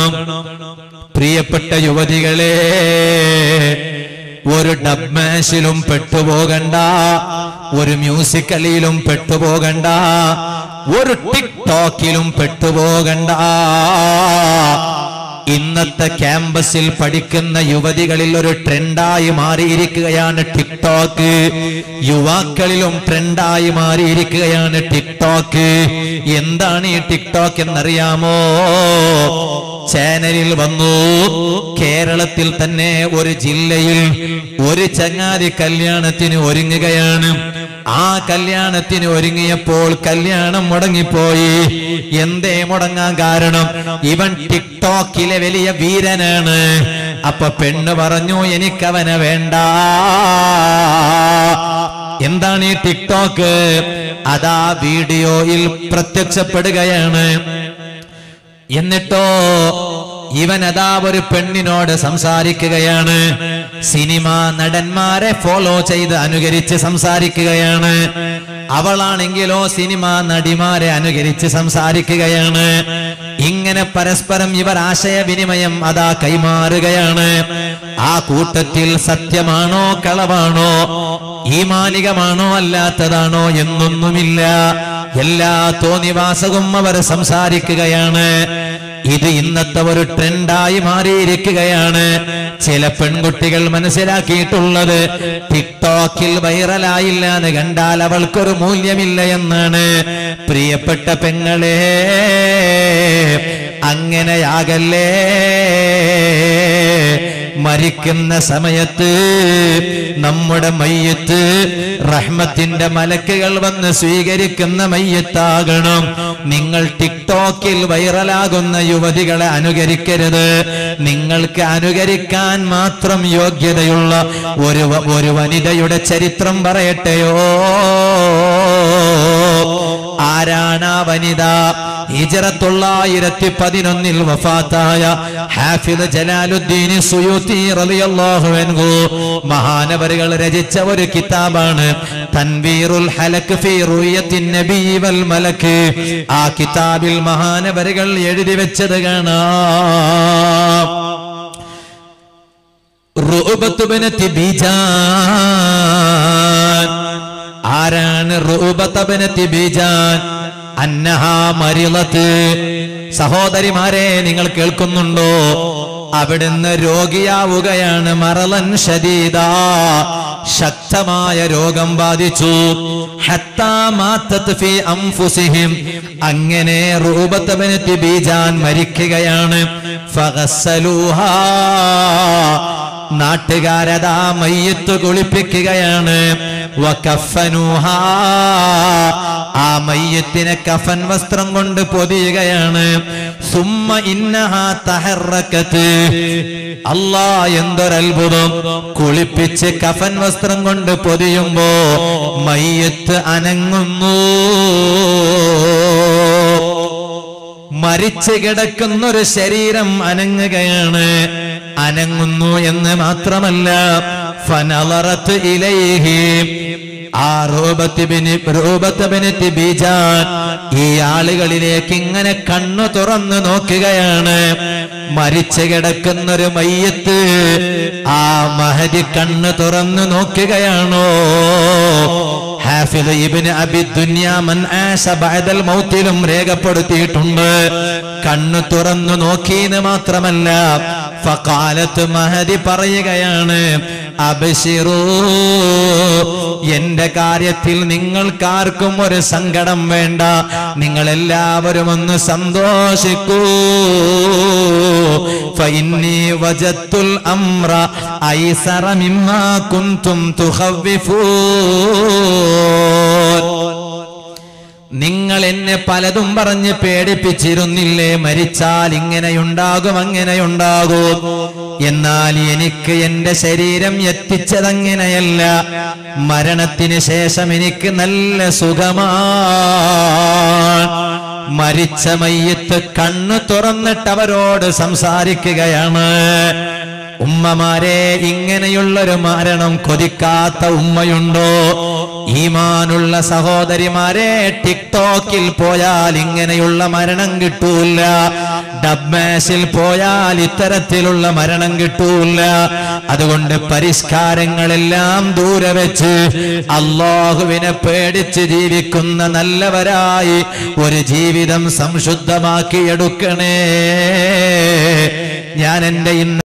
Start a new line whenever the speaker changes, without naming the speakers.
പ്രിയപ്പെട്ട യുവതികളെ ഒരു ഡബ് മാഷിലും പെട്ടുപോകണ്ട ഒരു മ്യൂസിക്കലിലും പെട്ടുപോകണ്ട ഒരു ടിക്ടോക്കിലും പെട്ടുപോകണ്ട ഇന്നത്തെ ക്യാമ്പസിൽ പഠിക്കുന്ന യുവതികളിൽ ഒരു ട്രെൻഡായി മാറിയിരിക്കുകയാണ് ടിക്ടോക്ക് യുവാക്കളിലും ട്രെൻഡായി മാറിയിരിക്കുകയാണ് ടിക്ടോക്ക് എന്താണ് ഈ ടിക്ടോക്ക് എന്നറിയാമോ ചാനലിൽ വന്നു കേരളത്തിൽ തന്നെ ഒരു ജില്ലയിൽ ഒരു ചങ്ങാതി കല്യാണത്തിന് ഒരുങ്ങുകയാണ് ആ കല്യാണത്തിന് ഒരുങ്ങിയപ്പോൾ കല്യാണം മുടങ്ങിപ്പോയി എന്തേ മുടങ്ങാൻ കാരണം ഇവൻ ടിക്ടോക്കിലെ വലിയ വീരനാണ് അപ്പൊ പെണ്ണ് പറഞ്ഞു എനിക്കവനെ വേണ്ട എന്താണ് ഈ ടിക്ടോക്ക് അതാ വീഡിയോയിൽ പ്രത്യക്ഷപ്പെടുകയാണ് എന്നിട്ടോ ഇവൻ അതാ ഒരു പെണ്ണിനോട് സംസാരിക്കുകയാണ് സിനിമ നടന്മാരെ ഫോളോ ചെയ്ത് അനുകരിച്ച് സംസാരിക്കുകയാണ് അവളാണെങ്കിലോ സിനിമ നടിമാരെ അനുകരിച്ച് സംസാരിക്കുകയാണ് ഇങ്ങനെ പരസ്പരം ഇവർ ആശയവിനിമയം അതാ കൈമാറുകയാണ് ആ കൂട്ടത്തിൽ സത്യമാണോ കളവാണോ ഈ മാലികമാണോ അല്ലാത്തതാണോ എന്നൊന്നുമില്ല എല്ലാ തോന്നിവാസവും അവർ സംസാരിക്കുകയാണ് ഇത് ഇന്നത്തെ ഒരു ട്രെൻഡായി മാറിയിരിക്കുകയാണ് ചില പെൺകുട്ടികൾ മനസ്സിലാക്കിയിട്ടുള്ളത് ടിക്ടോക്കിൽ വൈറലായില്ല എന്ന് കണ്ടാൽ അവൾക്കൊരു മൂല്യമില്ല എന്നാണ് പ്രിയപ്പെട്ട പെങ്ങളെ അങ്ങനെയാകല്ലേ മരിക്കുന്ന സമയത്ത് നമ്മുടെ മയ്യത്ത് റഹ്മത്തിന്റെ മലക്കുകൾ വന്ന് സ്വീകരിക്കുന്ന മയ്യത്താകണം നിങ്ങൾ ടിക്ടോക്കിൽ വൈറലാകുന്ന യുവതികളെ അനുകരിക്കരുത് നിങ്ങൾക്ക് അനുകരിക്കാൻ മാത്രം യോഗ്യതയുള്ള ഒരു വ- ഒരു വനിതയുടെ ചരിത്രം പറയട്ടെയോ ആരാണ് ആ വനിത ഹിജറത്തൊള്ളായിരത്തി പതിനൊന്നിൽ വഫാത്തായ ഹാഫിദ് ജലാലുദ്ദീൻ സുയൂത്തി റളിയല്ലാഹു അൻഹു മഹാനവരുകൾ രചിച്ച ഒരു കിതാബാണ് തൻവീറുൽ ഹലക് ഫീ റുയത്തിൻ നബി വൽ മലക്ക് ആ കിതാബിൽ മഹാനവരുകൾ എഴുതി വെച്ചത് കാണാം റുഅബത്ത് ബിനത്ത് ബീജാൻ ആരാണ് റുഅബത്ത് ബിനത്ത് ബീജാൻ അന്നഹാ മരിളത്ത് സഹോദരിമാരെ നിങ്ങൾ കേൾക്കുന്നുണ്ടോ അവിടുന്ന് രോഗിയാവുകയാണ് മറലൻ ശരീദ ശക്തമായ രോഗം ബാധിച്ചു ഹത്താ മാത്തത്ത് ഫീ അംഫുസിഹിം അങ്ങനെ റൂബത്ത് ബിനത്ത് ബീജാൻ മരിക്കുകയാണ് ഫഗസ്സലൂഹാ നാട്ടുകാരതാ മയ്യത്ത് കുളിപ്പിക്കുകയാണ് വകഫനൂഹാ. ആ മയ്യത്തിനെ കഫൻ വസ്ത്രം കൊണ്ട് പൊതിയുകയാണ് സുമ്മ ഇന്നഹാ തഹറക്കത്ത് അല്ലാ എന്തൊരത്ഭുതം കുളിപ്പിച്ച് കഫൻ വസ്ത്രം കൊണ്ട് പൊതിയുമ്പോ മയ്യത്ത് അനങ്ങുന്നു മരിച്ചു കിടക്കുന്ന ഒരു ശരീരം അനങ്ങുകയാണ് അനങ്ങുന്നു എന്ന് മാത്രമല്ല ഫനളറത്ത് ഇലൈഹി ആ റൂപത്തിബിന് റൂപത്തബിന് ബീജാൻ ഈ ആളുകളിലേക്ക് ഇങ്ങനെ കണ്ണു തുറന്നു നോക്കുകയാണ് മരിച്ചു കിടക്കുന്ന ഒരു മയ്യത്ത് ആ മഹതി കണ്ണ് തുറന്നു നോക്കുകയാണോ ഹാഫിദ് ഇബ്നു അബി ദുനിയ മൻ ആശ ബഅദൽ മൗത്തിലും രേഖപ്പെടുത്തിയിട്ടുണ്ട് കണ്ണു തുറന്നു നോക്കിയെന്ന് മാത്രമല്ല ഫഖാലത്ത് മഹദി പറയുകയാണ് അബശിറൂ എന്റെ കാര്യത്തിൽ നിങ്ങൾക്കാർക്കും ഒരു സങ്കടം വേണ്ട നിങ്ങൾ എല്ലാവരും ഒന്ന് സന്തോഷിക്കൂ ഫഇന്നി വജത്തുൽ അംറ ഐസറ മിമ്മാ കുന്തും തുഖവ്വിഫൂൻ നിങ്ങൾ എന്നെ പലതും പറഞ്ഞ് പേടിപ്പിച്ചിരുന്നില്ലേ മരിച്ചാൽ ഇങ്ങനെയുണ്ടാകും അങ്ങനെയുണ്ടാകും എന്നാൽ എനിക്ക് എന്റെ ശരീരം എത്തിച്ചതങ്ങനെയല്ല മരണത്തിന് ശേഷം എനിക്ക് നല്ല സുഖമാണ് മരിച്ച മയ്യത്ത് കണ്ണ് തുറന്നിട്ട് അവരോട് സംസാരിക്കുകയാണ് ഉമ്മമാരെ ഇങ്ങനെയുള്ളൊരു മരണം കൊതിക്കാത്ത ഉമ്മയുണ്ടോ ഈമാനുള്ള സഹോദരിമാരെ ടിക്ടോക്കിൽ പോയാൽ ഇങ്ങനെയുള്ള മരണം കിട്ടൂല ഡബ്മാസിൽ പോയാൽ ഇത്തരത്തിലുള്ള മരണം കിട്ടൂല അതുകൊണ്ട് പരിഷ്കാരങ്ങളെല്ലാം ദൂരെ വെച്ച് അള്ളാഹുവിനെ പേടിച്ച് ജീവിക്കുന്ന നല്ലവരായി ഒരു ജീവിതം സംശുദ്ധമാക്കിയെടുക്കണേ ഞാൻ എന്റെ ഇന്ന്